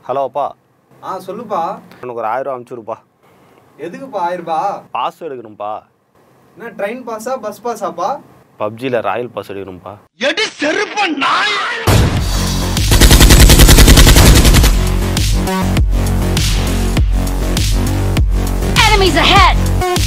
Hello அப்பா ஆ சொல்லுப்பா எனக்கு ஒரு ஆயிரம் ரூபா அனுப்பிச்சுருப்பா எதுக்குப்பா ஆயிரம் ரூபா பாஸ் எடுக்கணும்ப்பா என்ன ட்ரெயின் பாஸா பஸ் பாஸாப்பா பப்ஜியில் ராயல் பாஸ் எடுக்கணும்ப்பா Enemies ahead!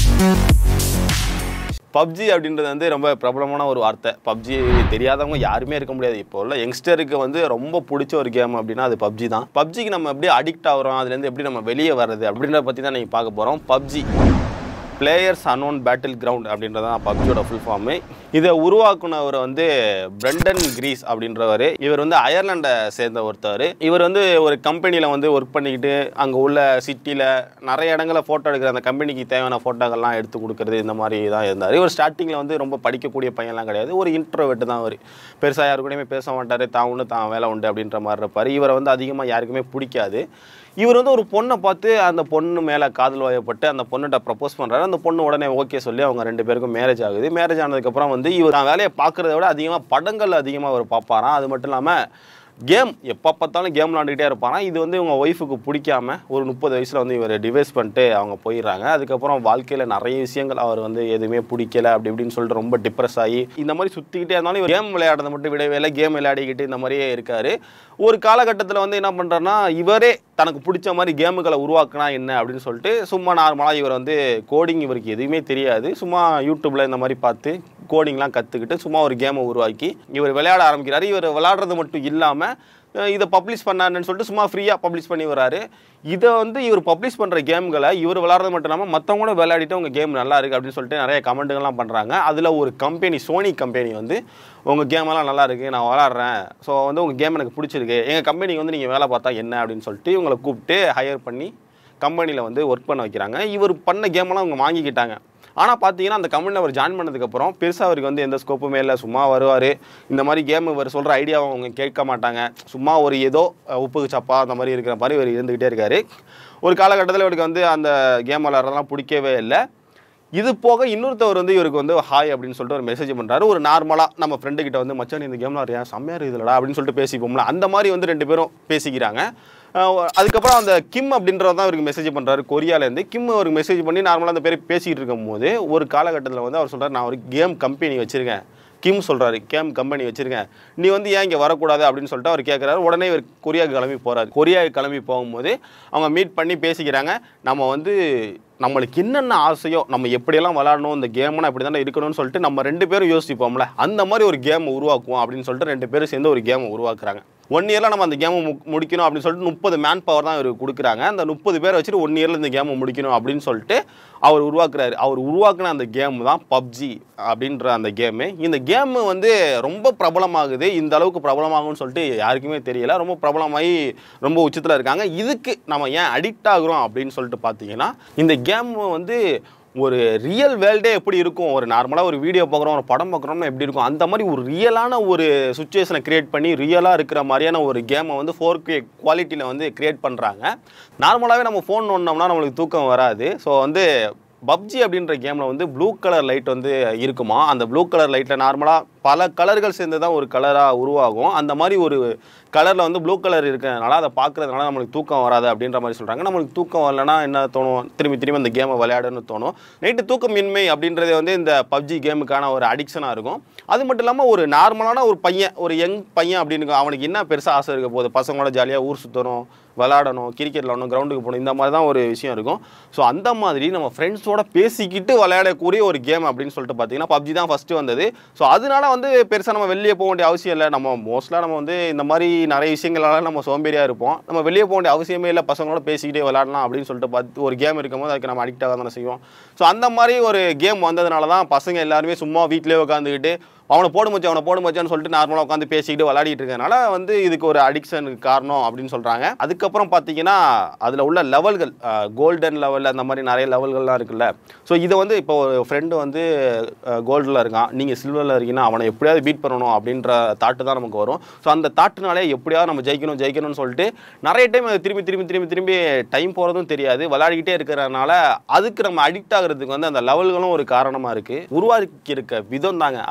பப்ஜி அப்படின்றது வந்து ரொம்ப பிரபலமான ஒரு வார்த்தை பப்ஜி தெரியாதவங்க யாருமே இருக்க முடியாது இப்போ உள்ள யங்ஸ்டருக்கு வந்து ரொம்ப பிடிச்ச ஒரு கேம் அப்படின்னா அது பப்ஜி தான் பப்ஜிக்கு நம்ம எப்படி அடிக்ட் ஆகிறோம் அதுலேருந்து எப்படி நம்ம வெளியே வர்றது அப்படின்றத பற்றி தான் நீங்கள் பார்க்க போகிறோம் PUBG players unknown battle ground அப்படின்றது தான் பப்ஜியோட ஃபுல் ஃபார்மு இதை உருவாக்குனவர் வந்து பிரண்டன் கிரீஸ் அப்படின்றவர் இவர் வந்து அயர்லாண்டை சேர்ந்த ஒருத்தவர் இவர் வந்து ஒரு கம்பெனியில் வந்து ஒர்க் பண்ணிக்கிட்டு அங்கே உள்ள சிட்டியில் நிறைய இடங்களில் ஃபோட்டோ எடுக்கிற அந்த கம்பெனிக்கு தேவையான ஃபோட்டோக்கள்லாம் எடுத்து கொடுக்குறது இந்த மாதிரி தான் இருந்தார் இவர் ஸ்டார்டிங்கில் வந்து ரொம்ப படிக்கக்கூடிய பையன்லாம் கிடையாது ஒரு இன்ட்ரோவெட்டு தான் அவர் பெருசாக யாரு கூடயுமே பேச மாட்டார் தான் ஒன்று தான் வேலை உண்டு அப்படின்ற மாதிரி இருப்பார் இவரை வந்து அதிகமாக யாருக்குமே பிடிக்காது இவர் வந்து ஒரு பொண்ணை பார்த்து அந்த பொண்ணு மேலே காதல் வயப்பட்டு அந்த பொண்ணுகிட்ட ப்ரப்போஸ் பண்ணுறாரு அந்த பொண்ணு உடனே ஓகே சொல்லி அவங்க ரெண்டு பேருக்கும் மேரேஜ் ஆகுது மேரேஜ் ஆனதுக்கப்புறம் வந்து இவர் தான் வேலையை பார்க்குறத விட அதிகமாக படங்கள் அதிகமாக அவர் பார்ப்பாராம் அது மட்டும் இல்லாமல் கேம் எப்போ பார்த்தாலும் கேம் விளாண்டுக்கிட்டே இருப்பாராம் இது வந்து இவங்க ஒய்ஃபுக்கு பிடிக்காம ஒரு முப்பது வயசில் வந்து இவர் டிவைஸ் பண்ணிட்டு அவங்க போயிடுறாங்க அதுக்கப்புறம் வாழ்க்கையில் நிறைய விஷயங்கள் அவர் வந்து எதுவுமே பிடிக்கல அப்படி இப்படின்னு சொல்லிட்டு ரொம்ப டிப்ரெஸ் ஆகி இந்த மாதிரி சுற்றிக்கிட்டே இருந்தாலும் இவர் கேம் விளையாடுறதை மட்டும் விடவே இல்லை கேம் விளையாடிக்கிட்டு இந்த மாதிரியே இருக்காரு ஒரு காலகட்டத்தில் வந்து என்ன பண்ணுறாருன்னா இவரே தனக்கு பிடிச்ச மாதிரி கேமுகளை உருவாக்குனா என்ன அப்படின்னு சொல்லிட்டு சும்மா நார்மலாக இவர் வந்து கோடிங் இவருக்கு எதுவுமே தெரியாது சும்மா யூடியூப்பில் இந்த மாதிரி பார்த்து கோடிங்லாம் கற்றுக்கிட்டு சும்மா ஒரு கேமை உருவாக்கி இவர் விளையாட ஆரம்பிக்கிறாரு இவர் விளையாடுறது மட்டும் இல்லாமல் இதை பப்ளிஷ் பண்ணாருன்னு சொல்லிட்டு சும்மா ஃப்ரீயாக பப்ளிஷ் பண்ணி வராரு இதை வந்து இவர் பப்ளிஷ் பண்ணுற கேம்களை இவர் விளாட்றது மட்டும் இல்லாமல் மற்றவங்க கூட விளையாடிட்டு உங்கள் கேம் நல்லா இருக்குது அப்படின்னு சொல்லிட்டு நிறைய கமெண்ட்டுகள்லாம் பண்ணுறாங்க அதில் ஒரு கம்பெனி சோனி கம்பெனி வந்து உங்கள் கேமெல்லாம் நல்லா இருக்குது நான் விளாட்றேன் ஸோ வந்து உங்கள் கேம் எனக்கு பிடிச்சிருக்கு எங்கள் கம்பெனிக்கு வந்து நீங்கள் வேலை பார்த்தா என்ன அப்படின்னு சொல்லிட்டு இவங்களை கூப்பிட்டு ஹையர் பண்ணி கம்பெனியில் வந்து ஒர்க் பண்ண வைக்கிறாங்க இவர் பண்ண கேமெல்லாம் அவங்க வாங்கிக்கிட்டாங்க ஆனால் பார்த்தீங்கன்னா அந்த கம்பெனியில் அவர் ஜாயின் பண்ணதுக்கப்புறம் பெருசாக அவருக்கு வந்து எந்த ஸ்கோப்புமே இல்லை சும்மா வருவார் இந்த மாதிரி கேம் இவர் சொல்கிற ஐடியாவை அவங்க கேட்க மாட்டாங்க சும்மா ஒரு ஏதோ அஹ், உப்புக்கு சப்பா அந்த மாதிரி இருக்கிற மாதிரி இவர் இருந்துக்கிட்டே இருக்கார் ஒரு காலகட்டத்தில் இவருக்கு வந்து அந்த கேம் விளாட்றதெல்லாம் பிடிக்கவே இல்லை இது போக இன்னொருத்தவர் வந்து இவருக்கு வந்து ஹாய் அப்படின்னு சொல்லிட்டு ஒரு மெசேஜ் பண்ணுறாரு ஒரு நார்மலாக நம்ம ஃப்ரெண்டு கிட்ட வந்து மச்சான் நீ இந்த கேம்ல அறியா செம்மையாக இருக்குதுலடா அப்படின்னு சொல்லிட்டு பேசிப்போம்ல அந்த மாதிரி வந்து ரெண்டு பேரும் பேசிக்கிறாங்க அஹ் அதுக்கப்புறம் அந்த கிம் அப்படின்றவர் தான் இவருக்கு மெசேஜ் பண்ணுறாரு கொரியாலேருந்து கிம் அவருக்கு மெசேஜ் பண்ணி நார்மலாக அந்த பேர் பேசிகிட்டு இருக்கும்போது ஒரு காலகட்டத்தில் வந்து அவர் சொல்கிறார் நான் ஒரு கேம் கம்பெனி வச்சுருக்கேன் கிம் சொல்கிறாரு கேம் கம்பெனி வச்சுருக்கேன் நீ வந்து ஏன் இங்கே வரக்கூடாது அப்படின்னு சொல்லிட்டு அவர் கேட்குறாரு உடனே இவர் கொரியாவுக்கு கிளம்பி போகிறாரு கொரியாவுக்கு கிளம்பி போகும்போது அவங்க மீட் பண்ணி பேசிக்கிறாங்க நம்ம வந்து நம்மளுக்கு என்னென்ன ஆசையோ நம்ம எப்படியெல்லாம் விளாடணும் இந்த கேம்னா இப்படி தானே இருக்கணும்னு சொல்லிட்டு நம்ம ரெண்டு பேரும் யோசிப்போம்ல அந்த மாதிரி ஒரு கேம் உருவாக்குவோம் அப்படின்னு சொல்லிட்டு ரெண்டு பேரும் சேர்ந்து ஒரு கேமை உருவாக்குறாங்க ஒன் இயரில் நம்ம அந்த கேமை முடிக்கணும் அப்படின்னு சொல்லிட்டு முப்பது மேன் பவர் தான் இவருக்கு கொடுக்குறாங்க அந்த முப்பது பேரை வச்சுட்டு ஒன் இயரில் இந்த கேமை முடிக்கணும் அப்படின்னு சொல்லிட்டு அவர் உருவாக்குறாரு அவர் உருவாக்குன அந்த கேம் தான் பப்ஜி அப்படின்ற அந்த கேமு இந்த கேமு வந்து ரொம்ப பிரபலமாகுது இந்த அளவுக்கு பிரபலமாகும்னு சொல்லிட்டு யாருக்குமே தெரியல ரொம்ப பிரபலமாகி ரொம்ப உச்சத்தில் இருக்காங்க இதுக்கு நம்ம ஏன் அடிக்ட் ஆகுறோம் அப்படின்னு சொல்லிட்டு பார்த்தீங்கன்னா இந்த கேம் வந்து ஒரு ரியல் வேர்ல்டே எப்படி இருக்கும் ஒரு நார்மலாக ஒரு வீடியோ பார்க்குறோம் ஒரு படம் பார்க்குறோம்னா எப்படி இருக்கும் அந்த மாதிரி ஒரு ரியலான ஒரு சுச்சுவேஷனை கிரியேட் பண்ணி ரியலாக இருக்கிற மாதிரியான ஒரு கேமை வந்து ஃபோர் கே குவாலிட்டியில் வந்து கிரியேட் பண்ணுறாங்க நார்மலாகவே நம்ம ஃபோன் நோண்டினோம்னா நம்மளுக்கு தூக்கம் வராது ஸோ வந்து பப்ஜி அப்படின்ற கேமில் வந்து ப்ளூ கலர் லைட் வந்து இருக்குமா அந்த ப்ளூ கலர் லைட்டில் நார்மலாக பல கலர்கள் சேர்ந்து தான் ஒரு கலராக உருவாகும் அந்த மாதிரி ஒரு கலரில் வந்து ப்ளூ கலர் இருக்கிறதுனால அதை பார்க்குறதுனால நம்மளுக்கு தூக்கம் வராது அப்படின்ற மாதிரி சொல்கிறாங்க நம்மளுக்கு தூக்கம் வரலனா என்ன தோணும் திரும்பி திரும்பி அந்த கேமை விளையாடணும்னு தோணும் நைட்டு தூக்கமின்மை அப்படின்றது வந்து இந்த பப்ஜி கேமுக்கான ஒரு அடிக்ஷனாக இருக்கும் அது மட்டும் இல்லாமல் ஒரு நார்மலான ஒரு பையன் ஒரு யங் பையன் அப்படின்னு அவனுக்கு என்ன பெருசாக ஆசை இருக்க போகுது பசங்களோட ஜாலியாக ஊர் சுற்றணும் விளாடணும் கிரிக்கெட் விளாடணும் கிரவுண்டுக்கு போகணும் இந்த மாதிரி தான் ஒரு விஷயம் இருக்கும் ஸோ அந்த மாதிரி நம்ம ஃப்ரெண்ட்ஸோட பேசிக்கிட்டு விளையாடக்கூடிய ஒரு கேம் அப்படின்னு சொல்லிட்டு பார்த்தீங்கன்னா பப்ஜி தான் ஃபஸ்ட்டு வந்தது ஸோ அதனால வந்து பெருசாக நம்ம வெளியே போக வேண்டிய அவசியம் இல்லை நம்ம மோஸ்ட்லாக நம்ம வந்து இந்த மாதிரி நிறைய விஷயங்களால நம்ம சோம்பேறியாக இருப்போம் நம்ம வெளியே போக வேண்டிய அவசியமே இல்லை பசங்களோட பேசிக்கிட்டே விளாடலாம் அப்படின்னு சொல்லிட்டு பார்த்து ஒரு கேம் இருக்கும்போது அதுக்கு நம்ம அடிக்ட் ஆக தானே செய்வோம் ஸோ அந்த மாதிரி ஒரு கேம் வந்ததுனால தான் பசங்க எல்லாருமே சும்மா வீட்டிலே உட்காந்துக்கிட்டு அவனை போடு மச்சான் அவனை போடு மச்சான்னு சொல்லிட்டு நார்மலாக உட்காந்து பேசிக்கிட்டு விளையாடிட்டு இருக்கனால வந்து இதுக்கு ஒரு அடிக்ஷனுக்கு காரணம் அப்படின்னு சொல்கிறாங்க அதுக்கப்புறம் பார்த்தீங்கன்னா அதில் உள்ள லெவல்கள் கோல்டன் லெவல் அந்த மாதிரி நிறைய லெவல்கள்லாம் இருக்குல்ல ஸோ இதை வந்து இப்போ ஒரு ஃப்ரெண்டு வந்து கோல்டில் இருக்கான் நீங்கள் சில்வரில் இருக்கீங்கன்னா அவனை எப்படியாவது பீட் பண்ணணும் அப்படின்ற தாட்டு தான் நமக்கு வரும் ஸோ அந்த தாட்டுனாலே எப்படியாவது நம்ம ஜெயிக்கணும் ஜெயிக்கணும்னு சொல்லிட்டு நிறைய டைம் அது திரும்பி திரும்பி திரும்பி திரும்பி டைம் போகிறதும் தெரியாது விளையாடிக்கிட்டே இருக்கிறதுனால அதுக்கு நம்ம அடிக்ட் ஆகிறதுக்கு வந்து அந்த லெவல்களும் ஒரு காரணமாக இருக்குது உருவாக்கி இருக்க விதம் தாங்க அது வந்து நம்ம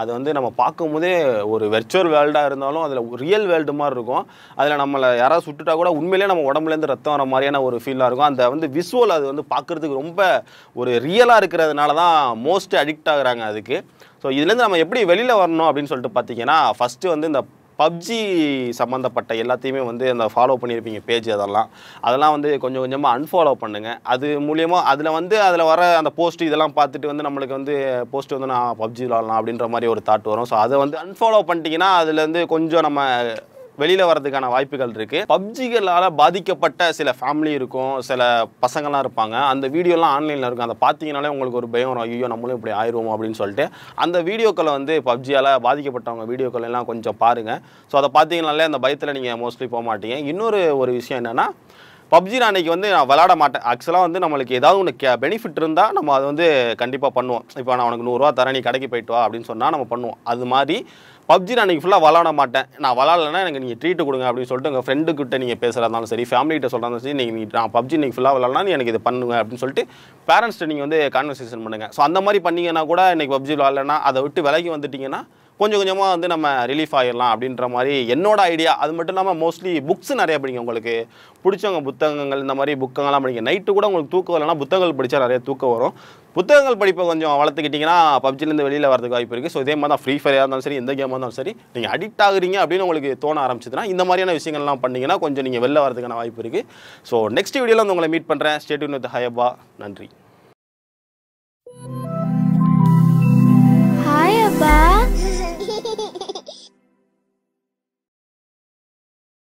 நம்ம பார்க்கும்போதே ஒரு வெர்ச்சுவல் வேர்ல்டாக இருந்தாலும் அதில் ரியல் வேர்ல்டு மாதிரி இருக்கும் அதில் நம்மளை யாராவது சுட்டுட்டா கூட உண்மையிலேயே நம்ம உடம்புலேருந்து ரத்தம் வர மாதிரியான ஒரு ஃபீலாக இருக்கும் அந்த வந்து விஷுவல் அது வந்து பார்க்குறதுக்கு ரொம்ப ஒரு ரியலாக இருக்கிறதுனால தான் மோஸ்ட் அடிக்ட் ஆகுறாங்க அதுக்கு ஸோ இதுலேருந்து நம்ம எப்படி வெளியில் வரணும் அப்படின்னு சொல்லிட்டு பார்த்தீங்கன்னா ஃபஸ்ட்டு வந்து இந்த பப்ஜி சம்மந்தப்பட்ட எல்லாத்தையுமே வந்து அந்த ஃபாலோ பண்ணியிருப்பீங்க பேஜ் அதெல்லாம் அதெல்லாம் வந்து கொஞ்சம் கொஞ்சமாக அன்ஃபாலோ பண்ணுங்கள் அது மூலியமாக அதில் வந்து அதில் வர அந்த போஸ்ட் இதெல்லாம் பார்த்துட்டு வந்து நம்மளுக்கு வந்து போஸ்ட் வந்து நான் பப்ஜி விளாட்லாம் அப்படின்ற மாதிரி ஒரு தாட் வரும் ஸோ அதை வந்து அன்ஃபாலோ பண்ணிட்டீங்கன்னா அதுலேருந்து கொஞ்சம் நம்ம வெளியில் வரதுக்கான வாய்ப்புகள் இருக்குது பப்ஜிகளால் பாதிக்கப்பட்ட சில ஃபேமிலி இருக்கும் சில பசங்கள்லாம் இருப்பாங்க அந்த வீடியோலாம் ஆன்லைனில் இருக்கும் அதை பார்த்தீங்கனாலே உங்களுக்கு ஒரு பயம் வரும் ஐயோ நம்மளும் இப்படி ஆயிடுவோம் அப்படின்னு சொல்லிட்டு அந்த வீடியோக்களை வந்து பப்ஜியால் பாதிக்கப்பட்டவங்க வீடியோக்கள் எல்லாம் கொஞ்சம் பாருங்கள் ஸோ அதை பார்த்தீங்கனாலே அந்த பயத்தில் நீங்கள் மோஸ்ட்லி போக மாட்டீங்க இன்னொரு ஒரு விஷயம் என்னென்னா பப்ஜி நான் அன்றைக்கி வந்து நான் விளாட மாட்டேன் ஆக்சுவலாக வந்து நம்மளுக்கு ஏதாவது ஒன்று கே பெனிஃபிட் இருந்தால் நம்ம அதை வந்து கண்டிப்பாக பண்ணுவோம் இப்போ நான் உனக்கு நூறுரூவா தரேன் நீ கடைக்கு போயிட்டு வா அப்படின்னு சொன்னால் நம்ம பண்ணுவோம் அது மாதிரி பப்ஜி நான் அன்றைக்கி ஃபுல்லாக விளாட மாட்டேன் நான் விளாட்லன்னா எனக்கு நீங்கள் ட்ரீட் கொடுங்க அப்படின்னு சொல்லிட்டு உங்கள் ஃப்ரெண்டுக்கிட்ட நீங்கள் பேசுகிறதா இருந்தாலும் சரி ஃபேமிலிகிட்ட சொல்கிறதாலும் சரி நீங்கள் நீ- நான் பப்ஜி நீங்கள் ஃபுல்லாக விளாட்னா நீ எனக்கு இது பண்ணுங்க அப்படின்னு சொல்லிட்டு பேரண்ட்ஸ்ட்டு நீங்கள் வந்து கான்வர்சேஷன் பண்ணுங்கள் ஸோ அந்த மாதிரி பண்ணீங்கன்னா கூட இன்றைக்கி பப்ஜி விளாட்லன்னா அதை விட்டு விலகி வந்துட்டீங்கன்னா கொஞ்சம் கொஞ்சமாக வந்து நம்ம ரிலீஃப் ஆகிடலாம் அப்படின்ற மாதிரி என்னோட ஐடியா அது மட்டும் இல்லாமல் மோஸ்ட்லி புக்ஸ் நிறைய படிங்க உங்களுக்கு பிடிச்சவங்க புத்தகங்கள் இந்த மாதிரி புக்கங்கள்லாம் படிங்க நைட்டு கூட உங்களுக்கு தூக்கம் வரலன்னா புத்தகங்கள் படித்தா நிறைய தூக்கம் வரும் புத்தகங்கள் படிப்பை கொஞ்சம் வளர்த்துக்கிட்டிங்கன்னா பப்ஜிலேருந்து வெளியில் வரதுக்கு வாய்ப்பு இருக்குது ஸோ இதே மாதிரி தான் ஃப்ரீ ஃபயராக இருந்தாலும் சரி எந்த கேமாக இருந்தாலும் சரி நீங்கள் அடிக்ட் ஆகுறீங்க அப்படின்னு உங்களுக்கு தோண ஆரம்பிச்சதுன்னா இந்த மாதிரியான விஷயங்கள்லாம் பண்ணீங்கன்னா கொஞ்சம் நீங்கள் வெளில வரதுக்கான வாய்ப்பு இருக்குது ஸோ நெக்ஸ்ட் வீடியோவில் வந்து உங்களை மீட் பண்ணுறேன் ஸ்டேட்யூன் வித் ஹயபா நன்றி